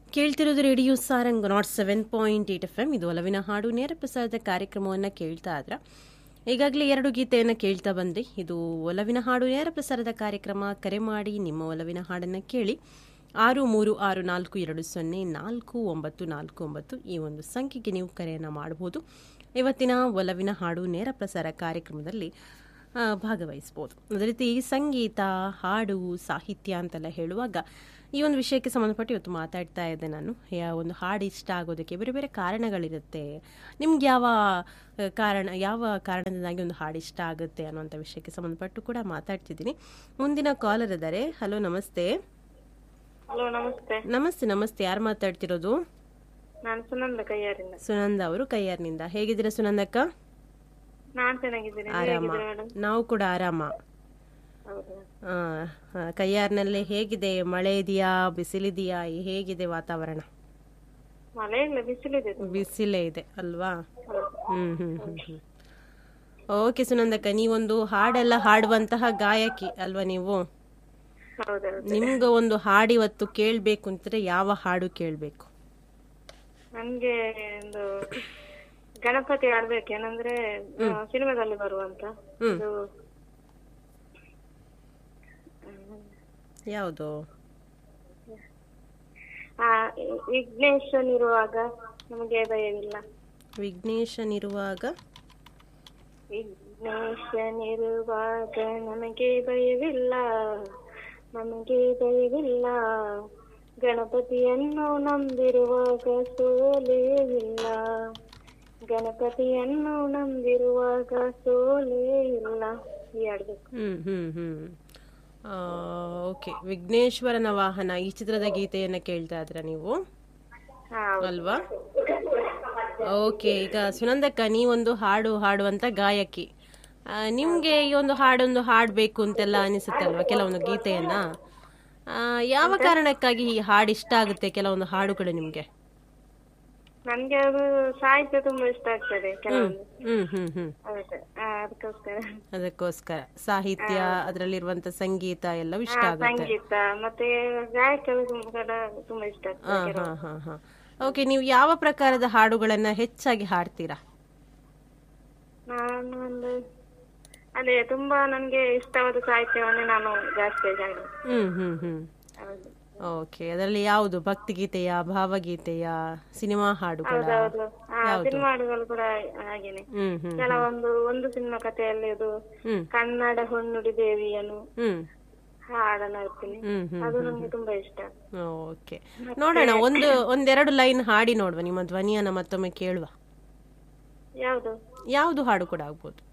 ಕೇಳ್ತಿರೋದು radio Sarang nought seven point eight F M ಇದು ಒಲವಿನ ಹಾಡು ನೇರ ಪ್ರಸಾರದ ಕಾರ್ಯಕ್ರಮವನ್ನು ಕೇಳ್ತಾ ಇದ್ರ ಈಗಾಗಲೇ ಎರಡು ಗೀತೆಯನ್ನು ಕೇಳ್ತಾ ಬಂದ್ರಿ ಇದು ಒಲವಿನ ಹಾಡು ನೇರ ಪ್ರಸಾರದ ಕಾರ್ಯಕ್ರಮ ಕರೆ ಮಾಡಿ ನಿಮ್ಮ ಒಲವಿನ ಹಾಡನ್ನು ಕೇಳಿ ಆರು ಮೂರು ಆರು ನಾಲ್ಕು ಎರಡು ಸೊನ್ನೆ ನಾಲ್ಕು ಒಂಬತ್ತು ನಾಲ್ಕು ಒಂಬತ್ತು ಈ ಒಂದು ಸಂಖ್ಯೆಗೆ ನೀವು ಕರೆಯನ್ನು ಮಾಡಬಹುದು ಇವತ್ತಿನ ಒಲವಿನ ಹಾಡು ನೇರ ಪ್ರಸಾರ ಕಾರ್ಯಕ್ರಮದಲ್ಲಿ ಆ, ಭಾಗವಹಿಸ್ಬೋದು ಅದೇ ರೀತಿ ಸಂಗೀತ ಹಾಡು ಸಾಹಿತ್ಯ ಅಂತೆಲ್ಲ ಹೇಳುವಾಗ ಈ ಒಂದು ವಿಷಯಕ್ಕೆ ಸಂಬಂಧಪಟ್ಟು ಇವತ್ತು ಮಾತಾಡ್ತಾ ಇದ್ದೆ ನಾನು ಯಾ ಒಂದು ಹಾಡು ಇಷ್ಟ ಆಗೋದಕ್ಕೆ ಬೇರೆ ಬೇರೆ ಕಾರಣಗಳಿರುತ್ತೆ ನಿಮ್ಗೆ ಯಾವ ಆ, ಕಾರಣ ಯಾವ ಕಾರಣದಿಂದಾಗಿ ಒಂದು ಹಾಡು ಇಷ್ಟ ಆಗುತ್ತೆ ಅನ್ನುವಂಥ ವಿಷಯಕ್ಕೆ ಸಂಬಂಧಪಟ್ಟು ಕೂಡ ಮಾತಾಡ್ತಿದ್ದೀನಿ ಮುಂದಿನ ಕಾಲರ್ ಇದ್ದಾರೆ ಹಲೋ ನಮಸ್ತೆ ಹಲೋ ನಮಸ್ತೆ ನಮಸ್ತೆ ನಮಸ್ತೆ ಯಾರು ಮಾತಾಡ್ತಿರೋದು ನಾನು ಸುನಂದ ಕೈಯಾರಿಂದ ಸುನಂದ ಅವರು ಕೈಯಾರ್ನಿಂದ ಹೇಗಿದ್ದೀರಾ ಸುನಂದಕ್ಕ ನಾನ್ ಚೆನ್ನಾಗಿದ್ದೀನಿ ನೀವ್ ಆರಾಮ ಹೇಗಿದ್ದೀರಾ ಮೇಡಮ್ ನಾವು ಕೂಡ ಆರಾಮ ಹೌದಾ ಆ, ಆ, ಕೈಯಾರ್ನಲ್ಲಿ ಹೇಗಿದೆ ಮಳೆ ಇದೆಯಾ ಬಿಸಿಲಿದೆಯಾ ಹೇಗಿದೆ ವಾತಾವರಣ ಮಳೆ ಇಲ್ಲ ಬಿಸಿಲಿದೆ ತುಂಬಾ. ಬಿಸಿಲೇ ಇದೆ ಅಲ್ವಾ ಹೌದು. ಹ್ಮ್ ಹ್ಮ್ ಹ್ಮ್ ಹ್ಮ್ ಓಕೆ ಸುನಂದಕ್ಕ ನೀವೊಂದು ಹಾಡೆಲ್ಲ ಹಾಡುವಂತಹ ಗಾಯಕಿ ಅಲ್ವಾ ನೀವು ಹೌದೌದು ನಿಮ್ಗೆ ಒಂದು ಹಾಡು ಇವತ್ತು ಕೇಳ್ಬೇಕು ಅಂತಾರೆ ಯಾವ ಹಾಡು ಕೇಳ್ಬೇಕು ನನ್ಗೆ ಒಂದು ಗಣಪತಿ ಆಡ್ಬೇಕು ಏನಂದ್ರೆ ಆ, ಸಿನಿಮಾದಲ್ಲಿ ಬರುವಂತ ಹ್ಮ್. ಇದು ಯಾವುದು ಆ ವಿಘ್ನೇಶನಿರುವಾಗ ನಮಗೆ ಭಯವಿಲ್ಲ ವಿಘ್ನೇಶನಿರುವಾಗ ವಿಘ್ನೇಶನಿರುವಾಗ ನಮಗೆ ಭಯವಿಲ್ಲ ನಮಗೆ ಭಯವಿಲ್ಲ ಗಣಪತಿಯನ್ನು ನಂಬಿರುವಾಗ ಸೋಲೇ ಇಲ್ಲ ಗಣಪತಿಯನ್ನು ನಂಬಿರುವಾಗ ಸೋಲೇ ಇಲ್ಲ ಈ ಹಾಡ್ಬೇಕು ಹ್ಮ್ ಹ್ಮ್ ಹ್ಮ್ ಓಕೆ ವಿಘ್ನೇಶ್ವರನ ವಾಹನ ಈ ಚಿತ್ರದ ಗೀತೆಯನ್ನ ಕೇಳ್ತಾ ಇದ್ರ ನೀವು ಹಾ ಹೌದು. ಅಲ್ವಾ ಓಕೆ ಈಗ ಸುನಂದಕ್ಕ ನೀವೊಂದು ಹಾಡು ಹಾಡುವಂತ ಗಾಯಕಿ ಆ, ನಿಮ್ಗೆ ಈ ಒಂದು ಹಾಡೊಂದು ಹಾಡ್ಬೇಕು ಅಂತೆಲ್ಲ ಅನಿಸುತ್ತಲ್ವಾ ಕೆಲವೊಂದು ಗೀತೆಯನ್ನ ಆ, ಯಾವ ಕಾರಣಕ್ಕಾಗಿ ಈ ಹಾಡು ಇಷ್ಟ ಆಗುತ್ತೆ ಕೆಲವೊಂದು ಹಾಡುಗಳು ನಿಮ್ಗೆ ನನ್ಗೆ ಅದು ಸಾಹಿತ್ಯ ತುಂಬಾ ಇಷ್ಟ ಆಗ್ತದೆ ಕೆಲವೊಂದು ಹ್ಮ್ ಹ್ಮ್ ಹ್ಮ್ ಅದಕ್ಕೆ ಆ, ಅದಕ್ಕೋಸ್ಕರ ಅದಕ್ಕೋಸ್ಕರ ಸಾಹಿತ್ಯ ಅದರಲ್ಲಿರುವಂತ ಸಂಗೀತ ಎಲ್ಲವೂ ಇಷ್ಟ ಆಗುತ್ತೆ ಸಂಗೀತ ಮತ್ತೆ ಗಾಯಕರು ತುಂಬಾ ತುಂಬಾ ಇಷ್ಟ ಆಗ್ತದೆ ಹಾ ಹಾ ಹಾ ಹಾ ಓಕೆ ನೀವು ಯಾವ ಪ್ರಕಾರದ ಹಾಡುಗಳನ್ನ ಹೆಚ್ಚಾಗಿ ಹಾಡ್ತೀರಾ ನಾನು ಒಂದು ಅದೇ ತುಂಬಾ ನನ್ಗೆ ಇಷ್ಟವಾದ ಸಾಹಿತ್ಯವನ್ನೇ ನಾನು ಜಾಸ್ತಿ ಹಾಡು ಹ್ಮ್ ಹ್ಮ್ ಹ್ಮ್ ಹೌದು ಓಕೆ ಅದರಲ್ಲಿ ಯಾವುದು ಭಕ್ತಿಗೀತೆಯ ಭಾವಗೀತೆಯ ಸಿನಿಮಾ ಹಾಡುಗಳ ಹೌದು ಆ ಸಿನಿಮಾ ಹಾಡುಗಳು ಕೂಡ ಹಾಗೇನೆ ಹ್ಮ್ ಹ್ಮ್ ಕೆಲವೊಂದು ಒಂದು ಸಿನಿಮಾ ಕಥೆಯಲ್ಲಿ ಅದು ಹ್ಮ್ ಕನ್ನಡ ಹೊನ್ನುಡಿ ದೇವಿಯನ್ನು ಹ್ಮ್ ಹಾಡನ್ನ ಹಾಡ್ತೀನಿ ಹ್ಮ್ ಹ್ಮ್ ಅದು ನಮ್ಗೆ ತುಂಬಾ ಇಷ್ಟ ಓಕೆ ನೋಡೋಣ ಒಂದು ಒಂದೆರಡು ಲೈನ್ ಹಾಡಿ ನೋಡುವ ನಿಮ್ಮ ಧ್ವನಿಯನ್ನ ಮತ್ತೊಮ್ಮೆ ಕೇಳುವ ಯಾವುದು ಯಾವುದು ಹಾಡು ಕೂಡ ಆಗ್ಬೋದು